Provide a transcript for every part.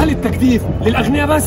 امال التجديف للاغنياء بس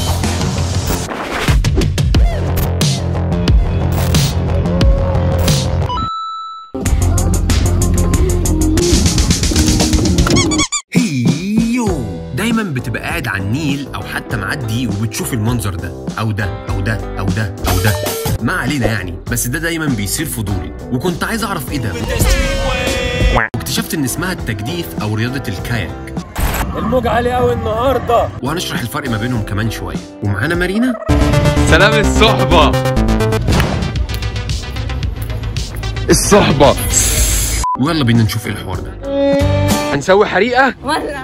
هيو دايما بتبقى قاعد على النيل او حتى معدي وبتشوف المنظر ده او ده او ده او ده او ده ما علينا يعني بس ده دايما بيصير فضولي وكنت عايز اعرف ايه ده واكتشفت ان اسمها التجديف او رياضه الكاياك الموج عالي قوي النهارده وهنشرح الفرق ما بينهم كمان شويه ومعانا مارينا سلام الصحبة الصحبة ويلا بينا نشوف ايه الحوار ده هنسوي حريقة مرة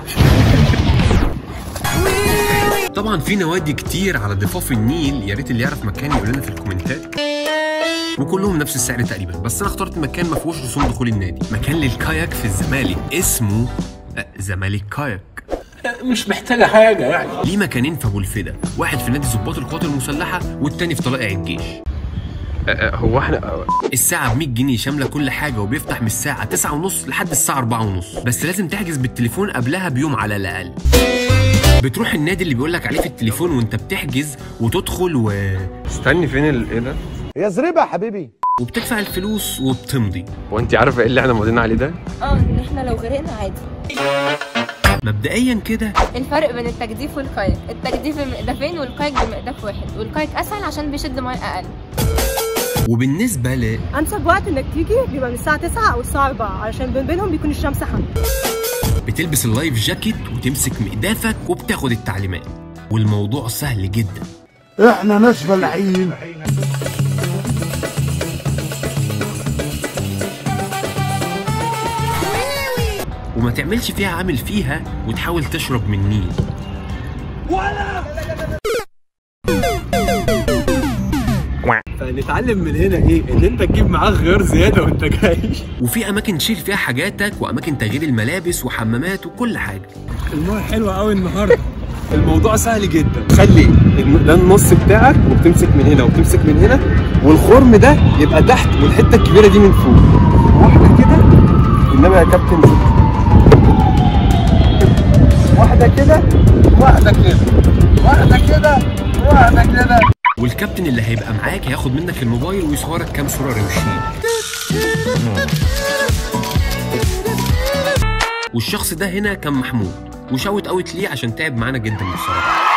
طبعا في نوادي كتير على ضفاف النيل يا ريت اللي يعرف مكان يقول لنا في الكومنتات وكلهم نفس السعر تقريبا بس انا اخترت مكان ما فيهوش رسوم دخول النادي مكان للكاياك في الزمالك اسمه آه، زمالك كاياك مش محتاجه حاجه يعني ليه مكانين في ابو الفدا واحد في نادي ضباط القوات المسلحه والتاني في طلائع الجيش هو احنا الساعة ب 100 جنيه شاملة كل حاجة وبيفتح من الساعة 9 ونص لحد الساعة 4 ونص بس لازم تحجز بالتليفون قبلها بيوم على الأقل بتروح النادي اللي بيقولك عليه في التليفون وانت بتحجز وتدخل و... استني فين ال... ايه ده يا زريبة يا حبيبي وبتدفع الفلوس وبتمضي هو انت عارفة ايه اللي احنا ماضيين عليه ده اه ان احنا لو غرقنا عادي مبدئيا كده الفرق بين التجديف والكايك التجديف بمقدافين والكايك بمقداف واحد والكايك اسهل عشان بيشد ميه اقل وبالنسبة ل انسب وقت انك تيجي بيبقى من الساعه 9 او الساعه 4 علشان بين بينهم بيكون الشمس حاميه بتلبس اللايف جاكيت وتمسك مقدافك وبتاخد التعليمات والموضوع سهل جدا احنا ناس فلاحين وما تعملش فيها عامل فيها وتحاول تشرب من النيل فنتعلم من هنا ايه ان انت تجيب معاك غيار زياده وانت جاي وفي اماكن تشيل فيها حاجاتك واماكن تغيير الملابس وحمامات وكل حاجه المويه حلوه قوي النهارده الموضوع سهل جدا خلي الم- ده النص بتاعك وبتمسك من هنا وبتمسك من هنا والخرم ده يبقى تحت والحته الكبيره دي من فوق واحده كده انما يا كابتن زكي واحده كده واحده كده واحده كده واحده كده والكابتن اللي هيبقى معاك هياخد منك الموبايل ويصورك كام صوره روشين والشخص ده هنا كان محمود وشاوت اوت ليه عشان تعب معانا جدا بصراحه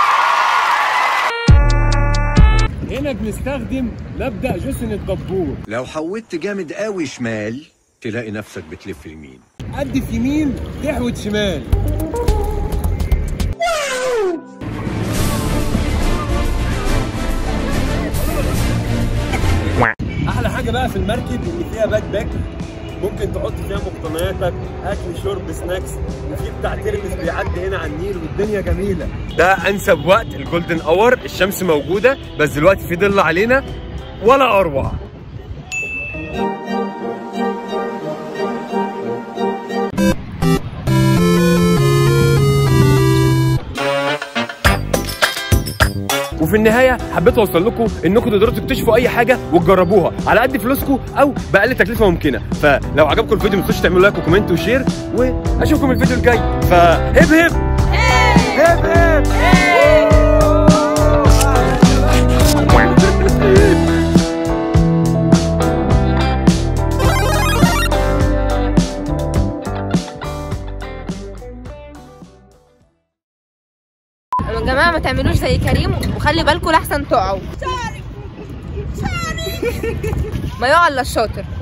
هنا بنستخدم مبدا جسن الدبور لو حودت جامد قوي شمال تلاقي نفسك بتلف يمين قد في يمين تحوت شمال احلى حاجه بقى في المركب ان فيها باك باك ممكن تحط فيها مقتنياتك اكل شرب سناكس وفي بتاع ترمس بيعدي هنا على النيل والدنيا جميله ده انسب وقت الجولدن اور الشمس موجوده بس دلوقتي في ظل علينا ولا اروع وفي النهايه حبيت اوصل لكم انكم تقدروا تكتشفوا اي حاجه وتجربوها على قد فلوسكم او باقل تكلفه ممكنه فلو عجبكم الفيديو ما تنسوش تعملوا لايك وكومنت وشير واشوفكم الفيديو الجاي فهب هب هب هب يا جماعه ما تعملوش زي كريم وخلي بالكم لحسن تقعوا ما يقع الا الشاطر